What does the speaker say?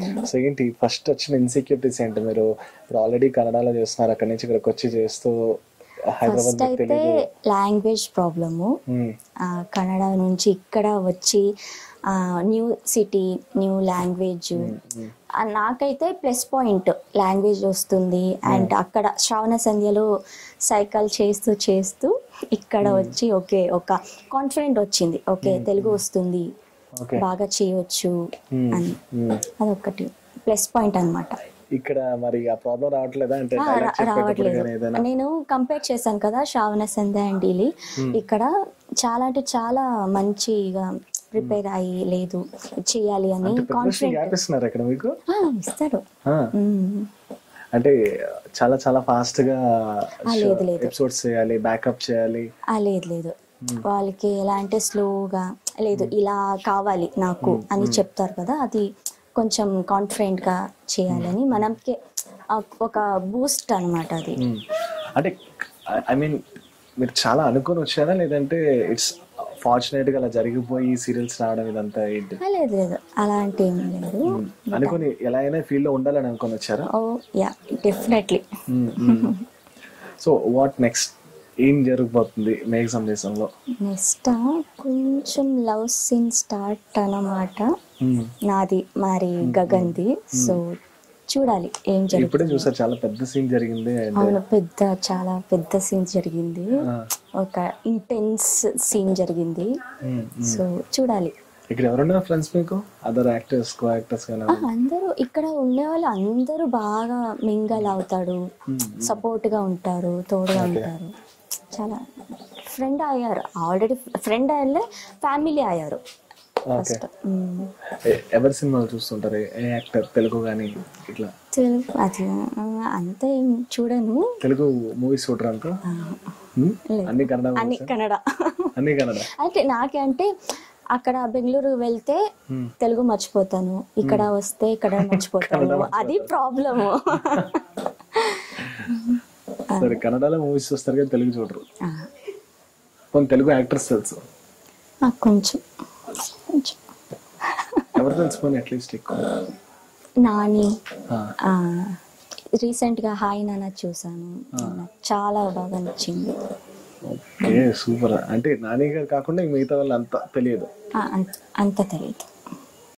So ఏంటి first వచ్చిన insecurities ఏంటి మీరు ఇప్పుడు ఆల్రెడీ కన్నడలో చేస్తున్నారు అక్కడి నుంచి ఇక్కడికి వచ్చి చేస్తూ హైదరాబాద్ ఫస్ట్ మీకు అయితే తెలియదు లాంగ్వేజ్ ప్రాబ్లము మ్మ్. కన్నడ నుంచి ఇక్కడ వచ్చి న్యూ సిటీ న్యూ లాంగ్వేజ్ నాకైతే ప్లస్ పాయింట్ లాంగ్వేజ్ వస్తుంది అండ్ అక్కడ శ్రావణ సంధ్యలో సైకిల్ చేస్తూ చేస్తూ ఇక్కడ వచ్చి ఓకే ఒక కాన్ఫిడెంట్ వచ్చింది ఓకే తెలుగు వస్తుంది ఓకే బాగా చేయొచ్చు మ్మ్. అని మ్మ్. అదొకటి ప్లస్ పాయింట్ అన్నమాట ఇక్కడ మరి ఆ ప్రాబ్లం రావట్లేదా అంటే ఆ, dialect రా- చెప్పేటప్పుడు రావట్లేదు కానీ ఏదైనా నేను కంపేర్ చేశాను కదా శ్రావణ సంధ్య అండ్ డీలీ ఇక్కడ చాలా అంటే చాలా మంచిగా ప్రిపేర్ అయ్యి లేదు చేయాలి అని అంటే ప్రిపరేషన్ కాన్ఫిడెంట్ గ్యాప్ ఇస్తున్నారు ఇక్కడ మీకు ఇస్తారు ఆ, మ్మ్. అంటే చాలా చాలా ఫాస్ట్ గా ఆ, లేదు, లేదు. ఎపిసోడ్స్ చేయాలి బ్యాకప్ చేయాలి ఆ, లేదు లేదు వాళ్ళకి ఎలా అంటే స్లోగా లేదు ఇలా కావాలి నాకు అని చెప్తారు కదా అది కొంచెం కాన్ఫిడెంట్ గా చేయాలని మనకి ఆ ఒక బూస్ట్ అన్నమాట అది మ్మ్. అంటే ఐ మీన్ మీరు చాలా అనుకొని వచ్చారా లేదంటే ఇట్స్ ఫార్చునేట్ గా అలా జరిగిపోయి సీరియల్స్ రావడం ఇదంతా ఏంటి ఆ, లేదు లేదు అలాంటి ఏం లేదు అనుకొని ఎలా అయినా ఫీల్డ్ లో ఉండాలని అనుకొని వచ్చారా oh yeah definitely so what next ఏం జరగబోతుంది మేఘ సందేశంలో నెక్స్ట్ కొంచెం లవ్ సీన్ స్టార్ట్ అన్నమాట నాది మరి గగన్ది సో చూడాలి ఏం ఇప్పుడే జరుగుతుంది చూసారు చాలా పెద్ద సీన్ జరిగింది and, అవును పెద్ద చాలా పెద్ద సీన్ జరిగింది ఆ, ఒక ఇంటెన్స్ సీన్ జరిగింది మ్మ్. సో చూడాలి ఇక్కడ ఎవరున్నారు ఫ్రెండ్స్ మీకు అదర్ యాక్టర్స్ కో యాక్టర్స్ కానీ ఆ, అందరూ ఇక్కడ ఉండే వాళ్ళు అందరూ బాగా మింగల్ అవుతాడు సపోర్ట్ గా ఉంటారు తోడుగా ఉంటారు చాలా ఫ్రెండ్ అయ్యారు ఆల్రెడీ ఫ్రెండ్ అయ్యే ఫ్యామిలీ అయ్యారు ఓకే ఫస్ట్ మ్మ్. ఎవరి సినిమాలు చూస్తుంటారు ఏ- ఏ యాక్టర్ తెలుగు కానీ ఇట్లా తెలుగు అది ఆ, అంత ఏం చూడను తెలుగు మూవీస్ చూడరు అంతా మ్మ్? అన్ని కన్నడ అన్ని movies ఆ? కన్నడ అన్ని కన్నడ అంటే నాకే అంటే అక్కడ బెంగళూరు వెళ్తే తెలుగు మర్చిపోతాను ఇక్కడ వస్తే ఇక్కడ మర్చిపోతాను అది ప్రాబ్లము సరే కన్నడలో మూవీస్ చూస్తారు కానీ తెలుగు చూడరు కొన్ని తెలుగు యాక్టర్స్ తెలుసు కొంచెం కొంచెం ఎవరు తెలుసుకొని అట్లీస్ట్ ఎక్కువ నాని ఆ, రీసెంట్ గా హాయ్ నాన్న చూసాను నాకు చాలా బాగా నచ్చింది ఓకే సూపర్ అంటే నాని గారు కాకుండా ఇంక మిగతా వాళ్ళు అంతా తెలియదు ఆ, అంత- అంత తెలియదు